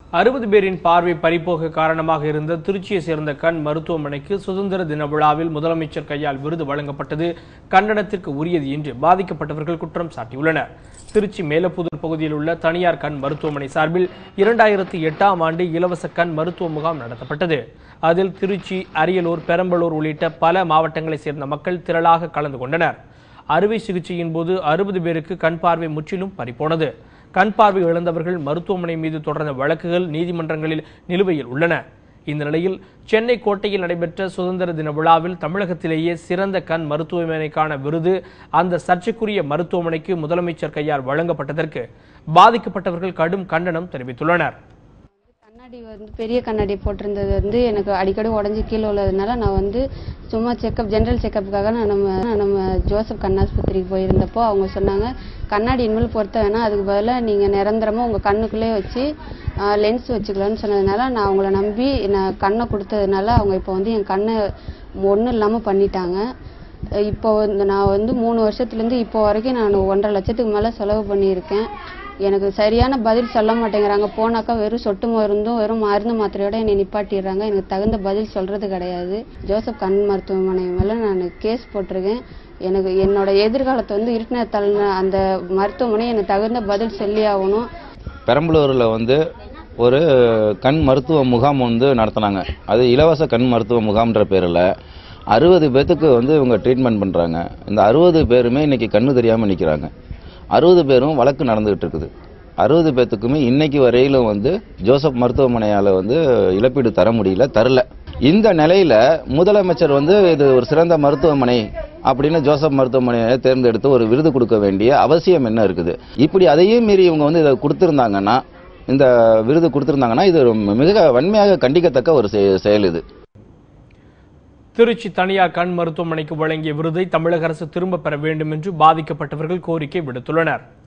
அறுபது பேரின் பார்வை பறிபோக காரணமாக இருந்த திருச்சியை சேர்ந்த கண் மருத்துவமனைக்கு சுதந்திர தின விழாவில் முதலமைச்சர் கையால் விருது வழங்கப்பட்டது கண்டனத்திற்கு உரியது என்று பாதிக்கப்பட்டவர்கள் குற்றம் சாட்டியுள்ளனர் திருச்சி மேலப்புதூர் பகுதியில் உள்ள தனியார் கண் மருத்துவமனை சார்பில் இரண்டாயிரத்தி எட்டாம் ஆண்டு இலவச கண் மருத்துவ முகாம் நடத்தப்பட்டது அதில் திருச்சி அரியலூர் பெரம்பலூர் உள்ளிட்ட பல மாவட்டங்களைச் சேர்ந்த மக்கள் திரளாக கலந்து கொண்டனர் அறுவை சிகிச்சையின் போது அறுபது பேருக்கு கண் பார்வை முற்றிலும் பறிபோனது கண் பார்வை இழந்தவர்கள் மருத்துவமனை மீது தொடர்ந்த வழக்குகள் நீதிமன்றங்களில் நிலுவையில் உள்ளன இந்த நிலையில் சென்னை கோட்டையில் நடைபெற்ற சுதந்திர தின விழாவில் தமிழகத்திலேயே சிறந்த கண் மருத்துவமனைக்கான விருது அந்த சர்ச்சைக்குரிய மருத்துவமனைக்கு முதலமைச்சர் கையால் வழங்கப்பட்டதற்கு பாதிக்கப்பட்டவர்கள் கடும் கண்டனம் தெரிவித்துள்ளனர் கண்ணாடி வந்து பெரிய கண்ணாடி போட்டிருந்தது வந்து எனக்கு அடிக்கடி உடஞ்சி கீழே உள்ளதுனால நான் வந்து சும்மா செக்கப் ஜென்ரல் செக்கப்புக்காக நான் நம்ம நான் நம்ம ஜோசப் கண்ணாஸ்பத்திரிக்கு போயிருந்தப்போ அவங்க சொன்னாங்க கண்ணாடி இனிமேல் பொருத்த வேணாம் அதுக்கு பதிலாக நீங்கள் நிரந்தரமாக உங்கள் கண்ணுக்குள்ளே வச்சு லென்ஸ் வச்சுக்கலாம்னு சொன்னதுனால நான் அவங்கள நம்பி நான் கண்ணை கொடுத்ததுனால அவங்க இப்போ வந்து என் கண்ணை ஒன்றும் இல்லாமல் பண்ணிட்டாங்க இப்போ வந்து நான் வந்து மூணு வருஷத்துலேருந்து இப்போ வரைக்கும் நான் ஒன்றரை லட்சத்துக்கு மேலே செலவு பண்ணியிருக்கேன் எனக்கு சரியான பதில் சொல்ல மாட்டேங்கிறாங்க போனாக்கா வெறும் சொட்டு மருந்தும் வெறும் மருந்து மாத்திரையோட என்னை நிப்பாட்டிடுறாங்க எனக்கு தகுந்த பதில் சொல்றது கிடையாது ஜோசப் கண் மருத்துவமனை மேலே நான் கேஸ் போட்டிருக்கேன் எனக்கு என்னோட எதிர்காலத்தை வந்து இருட்டின தள்ளின அந்த மருத்துவமனை எனக்கு தகுந்த பதில் சொல்லி ஆகணும் பெரம்பலூரில் வந்து ஒரு கண் மருத்துவ முகாம் வந்து நடத்தினாங்க அது இலவச கண் மருத்துவ முகாம்ன்ற பேரில் அறுபது பேர்த்துக்கு வந்து இவங்க ட்ரீட்மெண்ட் பண்ணுறாங்க இந்த அறுபது பேருமே இன்னைக்கு கண்ணு தெரியாமல் நிற்கிறாங்க அறுபது பேரும் வழக்கு நடந்துகிட்டு இருக்குது அறுபது பேர்த்துக்குமே இன்னைக்கு வரையிலும் வந்து ஜோசப் மருத்துவமனையால் வந்து இழப்பீடு தர முடியல தரல இந்த நிலையில முதலமைச்சர் வந்து இது ஒரு சிறந்த மருத்துவமனை அப்படின்னு ஜோசப் மருத்துவமனையை தேர்ந்தெடுத்து ஒரு விருது கொடுக்க வேண்டிய அவசியம் என்ன இருக்குது இப்படி அதையும் மீறி இவங்க வந்து இதை கொடுத்திருந்தாங்கன்னா இந்த விருது கொடுத்திருந்தாங்கன்னா இது மிக வன்மையாக கண்டிக்கத்தக்க ஒரு செய- செயல் இது திருச்சி தனியார் கண் மருத்துவமனைக்கு வழங்கிய விருதை தமிழக அரசு திரும்பப் பெற வேண்டும் என்று பாதிக்கப்பட்டவர்கள் கோரிக்கை விடுத்துள்ளனர்